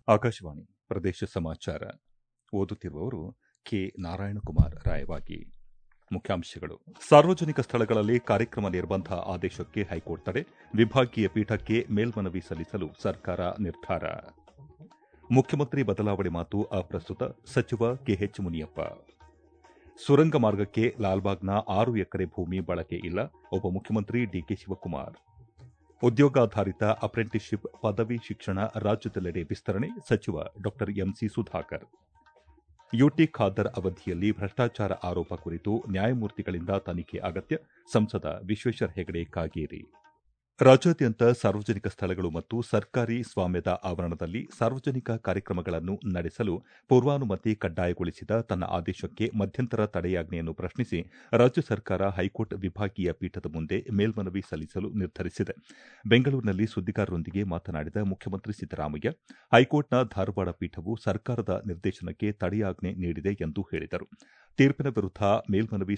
ಆಕಾಶವಾಣಿ ಪ್ರದೇಶ ಸಮಾಚಾರ ಓದುತ್ತಿರುವವರು ಕೆ ನಾರಾಯಣಕುಮಾರ್ ರಾಯವಾಗಿ ಮುಖ್ಯಾಂಶಗಳು ಸಾರ್ವಜನಿಕ ಸ್ಥಳಗಳಲ್ಲಿ ಕಾರ್ಯಕ್ರಮ ನಿರ್ಬಂಧ ಆದೇಶಕ್ಕೆ ಹೈಕೋರ್ಟ್ ತಡೆ ವಿಭಾಗೀಯ ಪೀಠಕ್ಕೆ ಮೇಲ್ಮನವಿ ಸಲ್ಲಿಸಲು ಸರ್ಕಾರ ನಿರ್ಧಾರ ಮುಖ್ಯಮಂತ್ರಿ ಬದಲಾವಣೆ ಮಾತು ಅಪ್ರಸ್ತುತ ಸಚಿವ ಕೆಎಚ್ ಮುನಿಯಪ್ಪ ಸುರಂಗ ಮಾರ್ಗಕ್ಕೆ ಲಾಲ್ಬಾಗ್ನ ಆರು ಎಕರೆ ಭೂಮಿ ಬಳಕೆ ಇಲ್ಲ ಉಪಮುಖ್ಯಮಂತ್ರಿ ಡಿಕೆ ಶಿವಕುಮಾರ್ ಉದ್ಯೋಗಾಧಾರಿತ ಅಪ್ರೆಂಟಿಸ್ಶಿಪ್ ಪದವಿ ಶಿಕ್ಷಣ ರಾಜ್ಯದೆಲ್ಲೆಡೆ ವಿಸ್ತರಣೆ ಸಚಿವ ಡಾ ಎಂಸಿ ಸುಧಾಕರ್ ಯುಟಿ ಖಾದರ್ ಅವಧಿಯಲ್ಲಿ ಭ್ರಷ್ಟಾಚಾರ ಆರೋಪ ಕುರಿತು ನ್ಯಾಯಮೂರ್ತಿಗಳಿಂದ ತನಿಖೆ ಅಗತ್ಯ ಸಂಸದ ವಿಶ್ವೇಶ್ವರ ಹೆಗಡೆ ಕಾಗೇರಿ ರಾಜ್ಯಾದ್ಯಂತ ಸಾರ್ವಜನಿಕ ಸ್ಥಳಗಳು ಮತ್ತು ಸರ್ಕಾರಿ ಸ್ವಾಮ್ಯದ ಆವರಣದಲ್ಲಿ ಸಾರ್ವಜನಿಕ ಕಾರ್ಯಕ್ರಮಗಳನ್ನು ನಡೆಸಲು ಪೂರ್ವಾನುಮತಿ ಕಡ್ಡಾಯಗೊಳಿಸಿದ ತನ್ನ ಆದೇಶಕ್ಕೆ ಮಧ್ಯಂತರ ತಡೆಯಾಜ್ಞೆಯನ್ನು ಪ್ರಶ್ನಿಸಿ ರಾಜ್ಯ ಸರ್ಕಾರ ಹೈಕೋರ್ಟ್ ವಿಭಾಗೀಯ ಪೀಠದ ಮುಂದೆ ಮೇಲ್ಮನವಿ ಸಲ್ಲಿಸಲು ನಿರ್ಧರಿಸಿದೆ ಬೆಂಗಳೂರಿನಲ್ಲಿ ಸುದ್ದಿಗಾರರೊಂದಿಗೆ ಮಾತನಾಡಿದ ಮುಖ್ಯಮಂತ್ರಿ ಸಿದ್ದರಾಮಯ್ಯ ಹೈಕೋರ್ಟ್ನ ಧಾರವಾಡ ಪೀಠವು ಸರ್ಕಾರದ ನಿರ್ದೇಶನಕ್ಕೆ ತಡೆಯಾಜ್ಞೆ ನೀಡಿದೆ ಎಂದು ಹೇಳಿದರು ತೀರ್ಪಿನ ವಿರುದ್ಧ ಮೇಲ್ಮನವಿ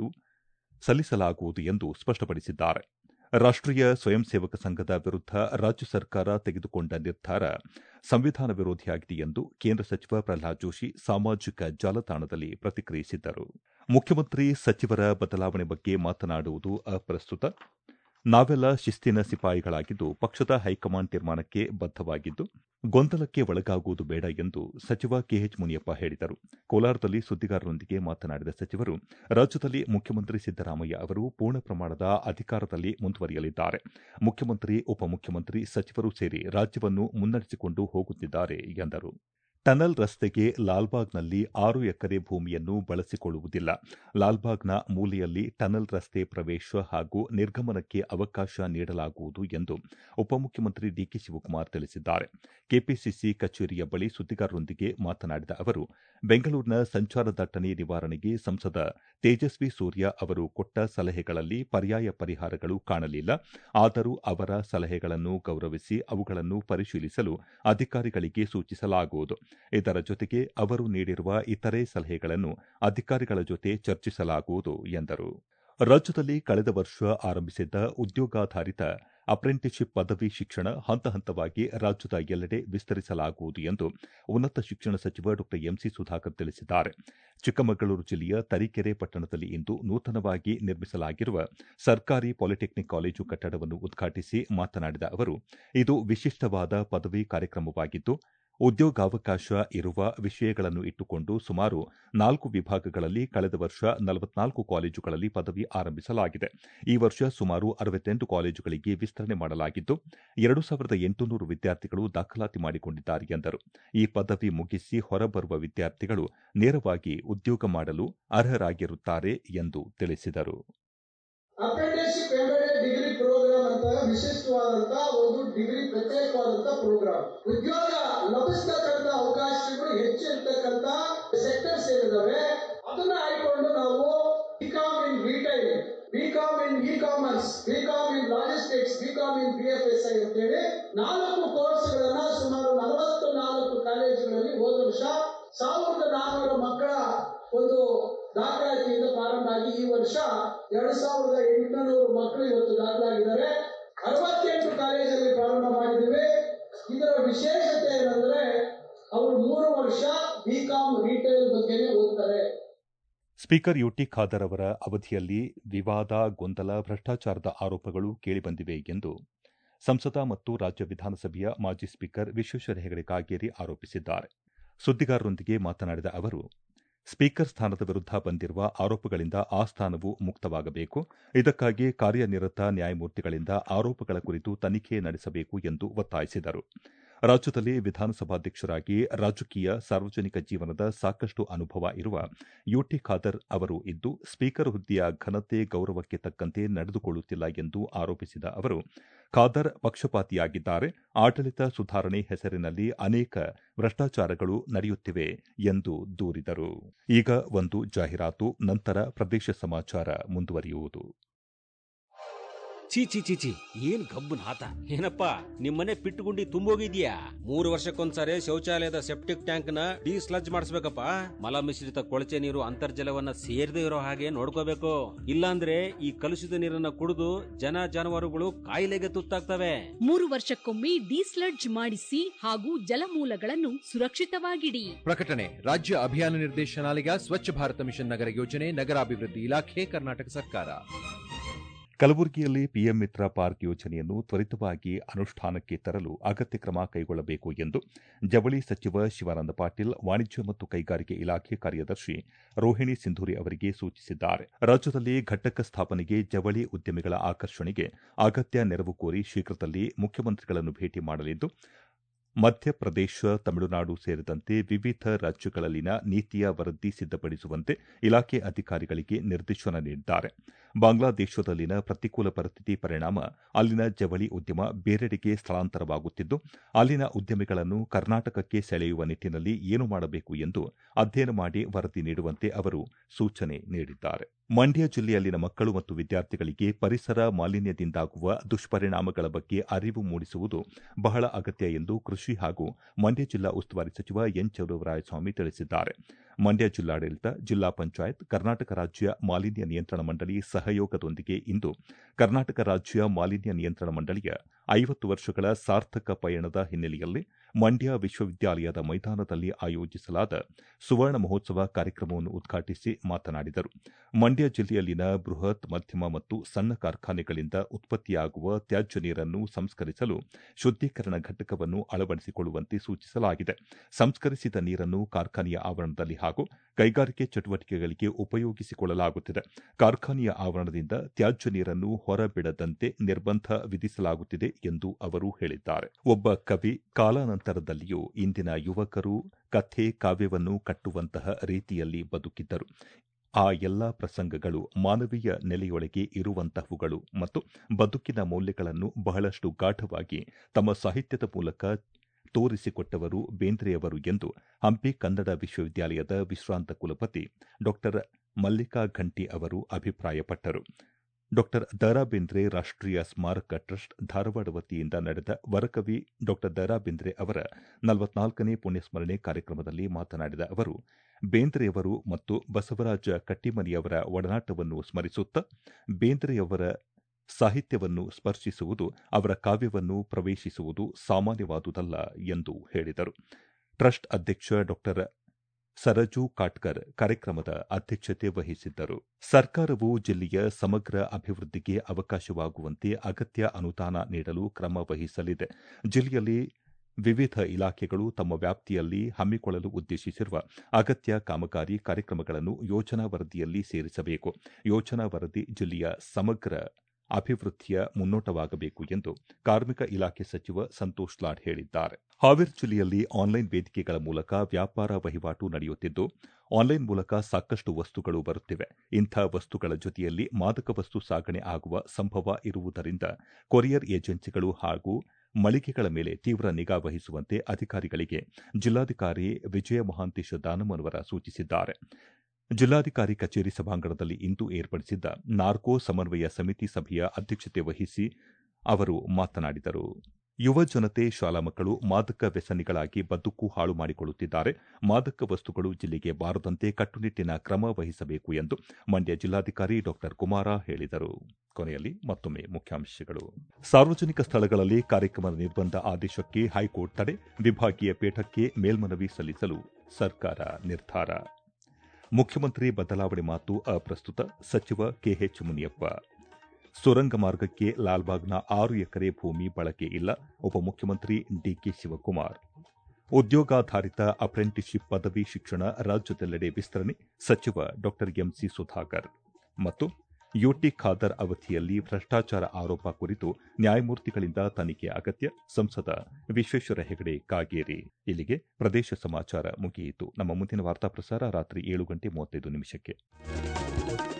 ಸಲ್ಲಿಸಲಾಗುವುದು ಎಂದು ಸ್ಪಷ್ಟಪಡಿಸಿದ್ದಾರೆ ರಾಷ್ಟೀಯ ಸ್ವಯಂ ಸೇವಕ ಸಂಘದ ವಿರುದ್ಧ ರಾಜ್ಯ ಸರ್ಕಾರ ತೆಗೆದುಕೊಂಡ ನಿರ್ಧಾರ ಸಂವಿಧಾನ ವಿರೋಧಿಯಾಗಿದೆ ಎಂದು ಕೇಂದ್ರ ಸಚಿವ ಪ್ರಹ್ಲಾದ್ ಜೋಶಿ ಸಾಮಾಜಿಕ ಜಾಲತಾಣದಲ್ಲಿ ಪ್ರತಿಕ್ರಿಯಿಸಿದ್ದರು ಮುಖ್ಯಮಂತ್ರಿ ಸಚಿವರ ಬದಲಾವಣೆ ಬಗ್ಗೆ ಮಾತನಾಡುವುದು ಅಪ್ರಸ್ತುತ ನಾವೆಲ್ಲ ಶಿಸ್ತಿನ ಸಿಪಾಯಿಗಳಾಗಿದ್ದು ಪಕ್ಷದ ಹೈಕಮಾಂಡ್ ತೀರ್ಮಾನಕ್ಕೆ ಬದ್ದವಾಗಿದ್ದು ಗೊಂದಲಕ್ಕೆ ಒಳಗಾಗುವುದು ಬೇಡ ಎಂದು ಸಚಿವ ಕೆಎಚ್ ಮುನಿಯಪ್ಪ ಹೇಳಿದರು ಕೋಲಾರದಲ್ಲಿ ಸುದ್ದಿಗಾರರೊಂದಿಗೆ ಮಾತನಾಡಿದ ಸಚಿವರು ರಾಜ್ಯದಲ್ಲಿ ಮುಖ್ಯಮಂತ್ರಿ ಸಿದ್ದರಾಮಯ್ಯ ಅವರು ಪೂರ್ಣ ಪ್ರಮಾಣದ ಅಧಿಕಾರದಲ್ಲಿ ಮುಂದುವರಿಯಲಿದ್ದಾರೆ ಮುಖ್ಯಮಂತ್ರಿ ಉಪಮುಖ್ಯಮಂತ್ರಿ ಸಚಿವರು ಸೇರಿ ರಾಜ್ಯವನ್ನು ಮುನ್ನಡೆಸಿಕೊಂಡು ಹೋಗುತ್ತಿದ್ದಾರೆ ಎಂದರು ಟನಲ್ ರಸ್ತೆಗೆ ಲಾಲ್ಬಾಗ್ನಲ್ಲಿ ಆರು ಎಕರೆ ಭೂಮಿಯನ್ನು ಬಳಸಿಕೊಳ್ಳುವುದಿಲ್ಲ ಲಾಲ್ಬಾಗ್ನ ಮೂಲೆಯಲ್ಲಿ ಟನಲ್ ರಸ್ತೆ ಪ್ರವೇಶ ಹಾಗೂ ನಿರ್ಗಮನಕ್ಕೆ ಅವಕಾಶ ನೀಡಲಾಗುವುದು ಎಂದು ಉಪಮುಖ್ಯಮಂತ್ರಿ ಡಿಕೆ ಶಿವಕುಮಾರ್ ತಿಳಿಸಿದ್ದಾರೆ ಕೆಪಿಸಿಸಿ ಕಚೇರಿಯ ಬಳಿ ಸುದ್ದಿಗಾರರೊಂದಿಗೆ ಮಾತನಾಡಿದ ಅವರು ಬೆಂಗಳೂರಿನ ಸಂಚಾರ ದಟ್ಟಣೆ ನಿವಾರಣೆಗೆ ಸಂಸದ ತೇಜಸ್ವಿ ಸೂರ್ಯ ಅವರು ಕೊಟ್ಟ ಸಲಹೆಗಳಲ್ಲಿ ಪರ್ಯಾಯ ಪರಿಹಾರಗಳು ಕಾಣಲಿಲ್ಲ ಆದರೂ ಅವರ ಸಲಹೆಗಳನ್ನು ಗೌರವಿಸಿ ಅವುಗಳನ್ನು ಪರಿಶೀಲಿಸಲು ಅಧಿಕಾರಿಗಳಿಗೆ ಸೂಚಿಸಲಾಗುವುದು ಇದರ ಜೊತೆಗೆ ಅವರು ನೀಡಿರುವ ಇತರೆ ಸಲಹೆಗಳನ್ನು ಅಧಿಕಾರಿಗಳ ಜೊತೆ ಚರ್ಚಿಸಲಾಗುವುದು ಎಂದರು ರಾಜ್ಯದಲ್ಲಿ ಕಳೆದ ವರ್ಷ ಆರಂಭಿಸಿದ್ದ ಉದ್ಯೋಗಾಧಾರಿತ ಅಪ್ರೆಂಟಿಸ್ಶಿಪ್ ಪದವಿ ಶಿಕ್ಷಣ ಹಂತ ಹಂತವಾಗಿ ರಾಜ್ಯದ ಎಲ್ಲೆಡೆ ವಿಸ್ತರಿಸಲಾಗುವುದು ಎಂದು ಉನ್ನತ ಶಿಕ್ಷಣ ಸಚಿವ ಡಾ ಎಂಸಿ ಸುಧಾಕರ್ ತಿಳಿಸಿದ್ದಾರೆ ಚಿಕ್ಕಮಗಳೂರು ಜಿಲ್ಲೆಯ ತರೀಕೆರೆ ಪಟ್ಟಣದಲ್ಲಿ ಇಂದು ನೂತನವಾಗಿ ನಿರ್ಮಿಸಲಾಗಿರುವ ಸರ್ಕಾರಿ ಪಾಲಿಟೆಕ್ನಿಕ್ ಕಾಲೇಜು ಕಟ್ಟಡವನ್ನು ಉದ್ಘಾಟಿಸಿ ಮಾತನಾಡಿದ ಅವರು ಇದು ವಿಶಿಷ್ಟವಾದ ಪದವಿ ಕಾರ್ಯಕ್ರಮವಾಗಿದ್ದು ಉದ್ಯೋಗಾವಕಾಶ ಇರುವ ವಿಷಯಗಳನ್ನು ಇಟ್ಟುಕೊಂಡು ಸುಮಾರು ನಾಲ್ಕು ವಿಭಾಗಗಳಲ್ಲಿ ಕಳೆದ ವರ್ಷ ನಲವತ್ನಾಲ್ಕು ಕಾಲೇಜುಗಳಲ್ಲಿ ಪದವಿ ಆರಂಭಿಸಲಾಗಿದೆ ಈ ವರ್ಷ ಸುಮಾರು ಅರವತ್ತೆಂಟು ಕಾಲೇಜುಗಳಿಗೆ ವಿಸ್ತರಣೆ ಮಾಡಲಾಗಿದ್ದು ಎರಡು ಸಾವಿರದ ಎಂಟುನೂರು ವಿದ್ಯಾರ್ಥಿಗಳು ದಾಖಲಾತಿ ಮಾಡಿಕೊಂಡಿದ್ದಾರೆ ಎಂದರು ಈ ಪದವಿ ಮುಗಿಸಿ ಹೊರಬರುವ ವಿದ್ಯಾರ್ಥಿಗಳು ನೇರವಾಗಿ ಉದ್ಯೋಗ ಮಾಡಲು ಅರ್ಹರಾಗಿರುತ್ತಾರೆ ಎಂದು ತಿಳಿಸಿದರು ಅಪ್ರೆಂಟಿಸ್ಶಿಪ್ ಎಂಬೆಡೆಡ್ ಡಿಗ್ರಿ ಪ್ರೋಗ್ರಾಮ್ ಅಂತ ವಿಶಿಷ್ಟವಾದಂತಹ ಒಂದು ಡಿಗ್ರಿ ಪ್ರತ್ಯೇಕವಾದಂತಹ ಪ್ರೋಗ್ರಾಮ್ ಉದ್ಯೋಗ ಲಭಿಸ್ತಕ್ಕಂತ ಅವಕಾಶಗಳು ಹೆಚ್ಚು ಇರ್ತಕ್ಕಂತ ಸೆಕ್ಟರ್ಸ್ ಏನಿದಾವೆ ಅದನ್ನ ಆಯ್ಕೊಂಡು ನಾವು BCom in retail BCom in e commerce BCom in logistics BCom in B F S I ಅಂತೇಳಿ ನಾಲ್ಕು ಕೋರ್ಸ್ಗಳನ್ನ ಸುಮಾರು ನಲವತ್ತು ನಾಲ್ಕು ಕಾಲೇಜುಗಳಲ್ಲಿ ಹೋದ ವರ್ಷ ಸಾವಿರದ ನಾನ್ನೂರು ಮಕ್ಕಳ ಒಂದು ದಾಖಲಾತಿಯಿಂದ ಪ್ರಾರಂಭ ಆಗಿ ಈ ವರ್ಷ ಎರಡ್ ಸಾವಿರದ ಎಂಟುನೂರು ಮಕ್ಕಳು ಇವತ್ತು ದಾಖಲಾಗಿದ್ದಾರೆ ಅರವತ್ತೆಂಟು ಕಾಲೇಜಲ್ಲಿ ಪ್ರಾರಂಭ ಮಾಡಿದ್ದೇವೆ ಇದರ ವಿಶೇಷತೆ ಏನಂದ್ರೆ ಅವರು ಮೂರು ವರ್ಷ ಬಿಕಾಮ್ ರಿಟೇಲ್ ಬಗ್ಗೆನೇ ಓದ್ತಾರೆ ಸ್ಪೀಕರ್ ಯುಟಿ ಖಾದರ್ ಅವರ ಅವಧಿಯಲ್ಲಿ ವಿವಾದ ಗೊಂದಲ ಭ್ರಷ್ಟಾಚಾರದ ಆರೋಪಗಳು ಕೇಳಿಬಂದಿವೆ ಎಂದು ಸಂಸದ ಮತ್ತು ರಾಜ್ಯ ವಿಧಾನಸಭೆಯ ಮಾಜಿ ಸ್ಪೀಕರ್ ವಿಶ್ವೇಶ್ವರ ಹೆಗಡೆ ಕಾಗೇರಿ ಆರೋಪಿಸಿದ್ದಾರೆ ಸುದ್ದಿಗಾರರೊಂದಿಗೆ ಮಾತನಾಡಿದ ಅವರು ಸ್ಪೀಕರ್ ಸ್ಥಾನದ ವಿರುದ್ಧ ಬಂದಿರುವ ಆರೋಪಗಳಿಂದ ಆ ಸ್ಥಾನವು ಮುಕ್ತವಾಗಬೇಕು ಇದಕ್ಕಾಗಿ ಕಾರ್ಯನಿರತ ನ್ಯಾಯಮೂರ್ತಿಗಳಿಂದ ಆರೋಪಗಳ ಕುರಿತು ತನಿಖೆ ನಡೆಸಬೇಕು ಎಂದು ಒತ್ತಾಯಿಸಿದರು ರಾಜ್ಯದಲ್ಲಿ ವಿಧಾನಸಭಾಧ್ಯಕ್ಷರಾಗಿ ರಾಜಕೀಯ ಸಾರ್ವಜನಿಕ ಜೀವನದ ಸಾಕಷ್ಟು ಅನುಭವ ಇರುವ ಯುಟಿ ಖಾದರ್ ಅವರು ಇದ್ದು ಸ್ಪೀಕರ್ ಹುದ್ದೆಯ ಘನತೆ ಗೌರವಕ್ಕೆ ತಕ್ಕಂತೆ ನಡೆದುಕೊಳ್ಳುತ್ತಿಲ್ಲ ಎಂದು ಆರೋಪಿಸಿದ ಅವರು ಖಾದರ್ ಪಕ್ಷಪಾತಿಯಾಗಿದ್ದಾರೆ ಆಡಳಿತ ಸುಧಾರಣೆ ಹೆಸರಿನಲ್ಲಿ ಅನೇಕ ಭ್ರಷ್ಟಾಚಾರಗಳು ನಡೆಯುತ್ತಿವೆ ಎಂದು ದೂರಿದರು ಈಗ ಒಂದು ಜಾಹೀರಾತು ನಂತರ ಪ್ರದೇಶ ಸಮಾಚಾರ ಮುಂದುವರಿಯುವುದು ಚೀ ಚಿ ಚಿ ಚಿ ಏನ್ ಗಬ್ಬನ್ ಹಾತ ಏನಪ್ಪ ನಿಮ್ಮನೆ ಪಿಟ್ಟುಗುಂಡಿ ತುಂಬೋಗಿದ್ಯಾ ಮೂರು ವರ್ಷಕ್ಕೊಂದ್ಸರಿ ಶೌಚಾಲಯದ ಸೆಪ್ಟಿಕ್ ಟ್ಯಾಂಕ್ ನ ಡಿಸ್ಲಜ್ ಮಾಡಿಸ್ಬೇಕಪ್ಪ ಮಲ ಮಿಶ್ರಿತ ಕೊಳಚೆ ನೀರು ಅಂತರ್ಜಲವನ್ನ ಸೇರದೆ ಇರೋ ಹಾಗೆ ನೋಡ್ಕೋಬೇಕು ಇಲ್ಲಾಂದ್ರೆ ಈ ಕಲುಷಿತ ನೀರನ್ನ ಕುಡಿದು ಜನ ಜಾನುವಾರುಗಳು ಕಾಯಿಲೆಗೆ ತುತ್ತಾಗ್ತವೆ ಮೂರು ವರ್ಷಕ್ಕೊಮ್ಮೆ ಡಿಸ್ಲಡ್ಜ್ ಮಾಡಿಸಿ ಹಾಗೂ ಜಲಮೂಲಗಳನ್ನು ಸುರಕ್ಷಿತವಾಗಿಡಿ ಪ್ರಕಟಣೆ ರಾಜ್ಯ ಅಭಿಯಾನ ನಿರ್ದೇಶನಾಲಯ ಸ್ವಚ್ಛ ಭಾರತ ಮಿಷನ್ ನಗರ ಯೋಜನೆ ನಗರಾಭಿವೃದ್ಧಿ ಇಲಾಖೆ ಕರ್ನಾಟಕ ಸರ್ಕಾರ ಕಲಬುರಗಿಯಲ್ಲಿ ಪಿಎಂ ಮಿತ್ರ ಪಾರ್ಕ್ ಯೋಜನೆಯನ್ನು ತ್ವರಿತವಾಗಿ ಅನುಷ್ಠಾನಕ್ಕೆ ತರಲು ಅಗತ್ಯ ಕ್ರಮ ಕೈಗೊಳ್ಳಬೇಕು ಎಂದು ಜವಳಿ ಸಚಿವ ಶಿವಾನಂದ ಪಾಟೀಲ್ ವಾಣಿಜ್ಯ ಮತ್ತು ಕೈಗಾರಿಕೆ ಇಲಾಖೆ ಕಾರ್ಯದರ್ಶಿ ರೋಹಿಣಿ ಸಿಂಧೂರಿ ಅವರಿಗೆ ಸೂಚಿಸಿದ್ದಾರೆ ರಾಜ್ಯದಲ್ಲಿ ಘಟಕ ಸ್ಥಾಪನೆಗೆ ಜವಳಿ ಉದ್ಯಮಿಗಳ ಆಕರ್ಷಣೆಗೆ ಅಗತ್ಯ ನೆರವು ಕೋರಿ ಶೀಘ್ರದಲ್ಲಿ ಮುಖ್ಯಮಂತ್ರಿಗಳನ್ನು ಭೇಟಿ ಮಾಡಲಿದ್ದು ಮಧ್ಯಪ್ರದೇಶ ತಮಿಳುನಾಡು ಸೇರಿದಂತೆ ವಿವಿಧ ರಾಜ್ಯಗಳಲ್ಲಿನ ನೀತಿಯ ವರದಿ ಸಿದ್ದಪಡಿಸುವಂತೆ ಇಲಾಖೆ ಅಧಿಕಾರಿಗಳಿಗೆ ನಿರ್ದೇಶನ ನೀಡಿದ್ದಾರೆ ಬಾಂಗ್ಲಾದೇಶದಲ್ಲಿನ ಪ್ರತಿಕೂಲ ಪರಿಸ್ಥಿತಿ ಪರಿಣಾಮ ಅಲ್ಲಿನ ಜವಳಿ ಉದ್ಯಮ ಬೇರೆಡೆಗೆ ಸ್ಥಳಾಂತರವಾಗುತ್ತಿದ್ದು ಅಲ್ಲಿನ ಉದ್ಯಮಿಗಳನ್ನು ಕರ್ನಾಟಕಕ್ಕೆ ಸೆಳೆಯುವ ನಿಟ್ಟಿನಲ್ಲಿ ಏನು ಮಾಡಬೇಕು ಎಂದು ಅಧ್ಯಯನ ಮಾಡಿ ವರದಿ ನೀಡುವಂತೆ ಅವರು ಸೂಚನೆ ನೀಡಿದ್ದಾರೆ ಮಂಡ್ಯ ಜಿಲ್ಲೆಯಲ್ಲಿನ ಮಕ್ಕಳು ಮತ್ತು ವಿದ್ಯಾರ್ಥಿಗಳಿಗೆ ಪರಿಸರ ಮಾಲಿನ್ಯದಿಂದಾಗುವ ದುಷ್ಪರಿಣಾಮಗಳ ಬಗ್ಗೆ ಅರಿವು ಮೂಡಿಸುವುದು ಬಹಳ ಅಗತ್ಯ ಎಂದು ಕೃಷಿ ಹಾಗೂ ಮಂಡ್ಯ ಜಿಲ್ಲಾ ಉಸ್ತುವಾರಿ ಸಚಿವ ಎನ್ ಚಲುವರಾಯಸ್ವಾಮಿ ತಿಳಿಸಿದ್ದಾರೆ ಮಂಡ್ಯ ಜಿಲ್ಲಾಡಳಿತ ಜಿಲ್ಲಾ ಪಂಚಾಯತ್ ಕರ್ನಾಟಕ ರಾಜ್ಯ ಮಾಲಿನ್ಯ ನಿಯಂತ್ರಣ ಮಂಡಳಿ ಸಹಯೋಗದೊಂದಿಗೆ ಇಂದು ಕರ್ನಾಟಕ ರಾಜ್ಯ ಮಾಲಿನ್ಯ ನಿಯಂತ್ರಣ ಮಂಡಳಿಯ ಐವತ್ತು ವರ್ಷಗಳ ಸಾರ್ಥಕ ಪಯಣದ ಹಿನ್ನೆಲೆಯಲ್ಲಿ ಮಂಡ್ಯ ವಿಶ್ವವಿದ್ಯಾಲಯದ ಮೈದಾನದಲ್ಲಿ ಆಯೋಜಿಸಲಾದ ಸುವರ್ಣ ಮಹೋತ್ಸವ ಕಾರ್ಯಕ್ರಮವನ್ನು ಉದ್ಘಾಟಿಸಿ ಮಾತನಾಡಿದರು ಮಂಡ್ಯ ಜಿಲ್ಲೆಯಲ್ಲಿನ ಬೃಹತ್ ಮಧ್ಯಮ ಮತ್ತು ಸಣ್ಣ ಕಾರ್ಖಾನೆಗಳಿಂದ ಉತ್ಪತ್ತಿಯಾಗುವ ತ್ಯಾಜ್ಯ ನೀರನ್ನು ಸಂಸ್ಕರಿಸಲು ಶುದ್ದೀಕರಣ ಘಟಕವನ್ನು ಅಳವಡಿಸಿಕೊಳ್ಳುವಂತೆ ಸೂಚಿಸಲಾಗಿದೆ ಸಂಸ್ಕರಿಸಿದ ನೀರನ್ನು ಕಾರ್ಖಾನೆಯ ಆವರಣದಲ್ಲಿ ಹಾಗೂ ಕೈಗಾರಿಕೆ ಚಟುವಟಿಕೆಗಳಿಗೆ ಉಪಯೋಗಿಸಿಕೊಳ್ಳಲಾಗುತ್ತಿದೆ ಕಾರ್ಖಾನೆಯ ಆವರಣದಿಂದ ತ್ಯಾಜ್ಯ ನೀರನ್ನು ಹೊರಬಿಡದಂತೆ ನಿರ್ಬಂಧ ವಿಧಿಸಲಾಗುತ್ತಿದೆ ಎಂದು ಅವರು ಹೇಳಿದ್ದಾರೆ ಒಬ್ಬ ಕವಿ ಕಾಲಾನಂತರದಲ್ಲಿಯೂ ಇಂದಿನ ಯುವಕರು ಕಥೆ ಕಾವ್ಯವನ್ನು ಕಟ್ಟುವಂತಹ ರೀತಿಯಲ್ಲಿ ಬದುಕಿದ್ದರು ಆ ಎಲ್ಲ ಪ್ರಸಂಗಗಳು ಮಾನವೀಯ ನೆಲೆಯೊಳಗೆ ಇರುವಂತಹವುಗಳು ಮತ್ತು ಬದುಕಿನ ಮೌಲ್ಯಗಳನ್ನು ಬಹಳಷ್ಟು ಗಾಢವಾಗಿ ತಮ್ಮ ಸಾಹಿತ್ಯದ ಮೂಲಕ ತೋರಿಸಿಕೊಟ್ಟವರು ಬೇಂದ್ರೆಯವರು ಎಂದು ಹಂಪಿ ಕನ್ನಡ ವಿಶ್ವವಿದ್ಯಾಲಯದ ವಿಶ್ರಾಂತ ಕುಲಪತಿ ಡಾ ಮಲ್ಲಿಕಾ ಘಂಟಿ ಅವರು ಅಭಿಪ್ರಾಯಪಟ್ಟರು ಡಾ ದರಾ ಬೇಂದ್ರೆ ರಾಷ್ಟೀಯ ಸ್ಮಾರಕ ಟ್ರಸ್ಟ್ ಧಾರವಾಡ ವತಿಯಿಂದ ನಡೆದ ವರಕವಿ ಡಾ ದರಾ ಬೇಂದ್ರೆ ಅವರ ನಲವತ್ನಾಲ್ಕನೇ ಪುಣ್ಯಸ್ಮರಣೆ ಕಾರ್ಯಕ್ರಮದಲ್ಲಿ ಮಾತನಾಡಿದ ಅವರು ಬೇಂದ್ರೆಯವರು ಮತ್ತು ಬಸವರಾಜ ಕಟ್ಟಿಮನಿಯವರ ಒಡನಾಟವನ್ನು ಸ್ಮರಿಸುತ್ತಾ ಬೇಂದ್ರೆಯವರ ಸಾಹಿತ್ಯವನ್ನು ಸ್ಪರ್ಶಿಸುವುದು ಅವರ ಕಾವ್ಯವನ್ನು ಪ್ರವೇಶಿಸುವುದು ಸಾಮಾನ್ಯವಾದುದಲ್ಲ ಎಂದು ಹೇಳಿದರು ಟ್ರಸ್ಟ್ ಅಧ್ಯಕ್ಷ ಡಾ ಸರಜು ಕಾಟ್ಕರ್ ಕಾರ್ಯಕ್ರಮದ ಅಧ್ಯಕ್ಷತೆ ವಹಿಸಿದ್ದರು ಸರ್ಕಾರವು ಜಿಲ್ಲೆಯ ಸಮಗ್ರ ಅಭಿವೃದ್ಧಿಗೆ ಅವಕಾಶವಾಗುವಂತೆ ಅಗತ್ಯ ಅನುದಾನ ನೀಡಲು ಕ್ರಮ ವಹಿಸಲಿದೆ ಜಿಲ್ಲೆಯಲ್ಲಿ ವಿವಿಧ ಇಲಾಖೆಗಳು ತಮ್ಮ ವ್ಯಾಪ್ತಿಯಲ್ಲಿ ಹಮ್ಮಿಕೊಳ್ಳಲು ಉದ್ದೇಶಿಸಿರುವ ಅಗತ್ಯ ಕಾಮಗಾರಿ ಕಾರ್ಯಕ್ರಮಗಳನ್ನು ಯೋಜನಾ ವರದಿಯಲ್ಲಿ ಸೇರಿಸಬೇಕು ಯೋಜನಾ ವರದಿ ಜಿಲ್ಲೆಯ ಸಮಗ್ರ ಅಭಿವೃದ್ಧಿಯ ಮುನ್ನೋಟವಾಗಬೇಕು ಎಂದು ಕಾರ್ಮಿಕ ಇಲಾಖೆ ಸಚಿವ ಸಂತೋಷ್ ಲಾಡ್ ಹೇಳಿದ್ದಾರೆ ಹಾವೇರಿ ಜಿಲ್ಲೆಯಲ್ಲಿ ಆನ್ಲೈನ್ ವೇದಿಕೆಗಳ ಮೂಲಕ ವ್ಯಾಪಾರ ವಹಿವಾಟು ನಡೆಯುತ್ತಿದ್ದು ಆನ್ಲೈನ್ ಮೂಲಕ ಸಾಕಷ್ಟು ವಸ್ತುಗಳು ಬರುತ್ತಿವೆ ಇಂಥ ವಸ್ತುಗಳ ಜೊತೆಯಲ್ಲಿ ಮಾದಕ ವಸ್ತು ಸಾಗಣೆ ಆಗುವ ಸಂಭವ ಇರುವುದರಿಂದ ಕೊರಿಯರ್ ಏಜೆನ್ಸಿಗಳು ಹಾಗೂ ಮಳಿಗೆಗಳ ಮೇಲೆ ತೀವ್ರ ನಿಗಾ ವಹಿಸುವಂತೆ ಅಧಿಕಾರಿಗಳಿಗೆ ಜಿಲ್ಲಾಧಿಕಾರಿ ವಿಜಯ ಮಹಾಂತೇಶ ದಾನಮ್ಮನವರ ಸೂಚಿಸಿದ್ದಾರೆ ಜಿಲ್ಲಾಧಿಕಾರಿ ಕಚೇರಿ ಸಭಾಂಗಣದಲ್ಲಿ ಇಂದು ಏರ್ಪಡಿಸಿದ್ದ ನಾರ್ಕೋ ಸಮನ್ವಯ ಸಮಿತಿ ಸಭೆಯ ಅಧ್ಯಕ್ಷತೆ ವಹಿಸಿ ಅವರು ಮಾತನಾಡಿದರು ಯುವ ಜನತೆ ಶಾಲಾ ಮಕ್ಕಳು ಮಾದಕ ವ್ಯಸನಿಗಳಾಗಿ ಬದುಕು ಹಾಳು ಮಾಡಿಕೊಳ್ಳುತ್ತಿದ್ದಾರೆ ಮಾದಕ ವಸ್ತುಗಳು ಜಿಲ್ಲೆಗೆ ಬಾರದಂತೆ ಕಟ್ಟುನಿಟ್ಟಿನ ಕ್ರಮ ವಹಿಸಬೇಕು ಎಂದು ಮಂಡ್ಯ ಜಿಲ್ಲಾಧಿಕಾರಿ ಡಾ ಕುಮಾರ ಹೇಳಿದರು ಕೊನೆಯಲ್ಲಿ ಮತ್ತೊಮ್ಮೆ ಮುಖ್ಯಾಂಶಗಳು ಸಾರ್ವಜನಿಕ ಸ್ಥಳಗಳಲ್ಲಿ ಕಾರ್ಯಕ್ರಮ ನಿರ್ಬಂಧ ಆದೇಶಕ್ಕೆ ಹೈಕೋರ್ಟ್ ತಡೆ ವಿಭಾಗೀಯ ಪೀಠಕ್ಕೆ ಮೇಲ್ಮನವಿ ಸಲ್ಲಿಸಲು ಸರ್ಕಾರ ನಿರ್ಧಾರ ಮುಖ್ಯಮಂತ್ರಿ ಬದಲಾವಣೆ ಮಾತು ಅಪ್ರಸ್ತುತ ಸಚಿವ ಕೆಎಚ್ ಮುನಿಯಪ್ಪ ಸುರಂಗ ಮಾರ್ಗಕ್ಕೆ ಲಾಲ್ಬಾಗ್ನ ಆರು ಎಕರೆ ಭೂಮಿ ಬಳಕೆ ಇಲ್ಲ ಉಪಮುಖ್ಯಮಂತ್ರಿ ಡಿಕೆ ಶಿವಕುಮಾರ್ ಉದ್ಯೋಗಾಧಾರಿತ ಅಪ್ರೆಂಟಿಸ್ಶಿಪ್ ಪದವಿ ಶಿಕ್ಷಣ ರಾಜ್ಯದೆಲ್ಲೆಡೆ ವಿಸ್ತರಣೆ ಸಚಿವ ಡಾ ಎಂಸಿ ಸುಧಾಕರ್ ಮತ್ತು ಯುಟಿ ಖಾದರ್ ಅವಧಿಯಲ್ಲಿ ಭ್ರಷ್ಟಾಚಾರ ಆರೋಪ ಕುರಿತು ನ್ಯಾಯಮೂರ್ತಿಗಳಿಂದ ತನಿಖೆ ಅಗತ್ಯ ಸಂಸದ ವಿಶ್ವೇಶ್ವರ ಹೆಗಡೆ ಕಾಗೇರಿ ಇಲ್ಲಿಗೆ ಪ್ರದೇಶ ಸಮಾಚಾರ ಮುಗಿಯಿತು ನಮ್ಮ ಮುಂದಿನ ವಾರ್ತಾ ಪ್ರಸಾರ ರಾತ್ರಿ ಏಳು ಗಂಟೆ ಮೂವತ್ತೈದು ನಿಮಿಷಕ್ಕೆ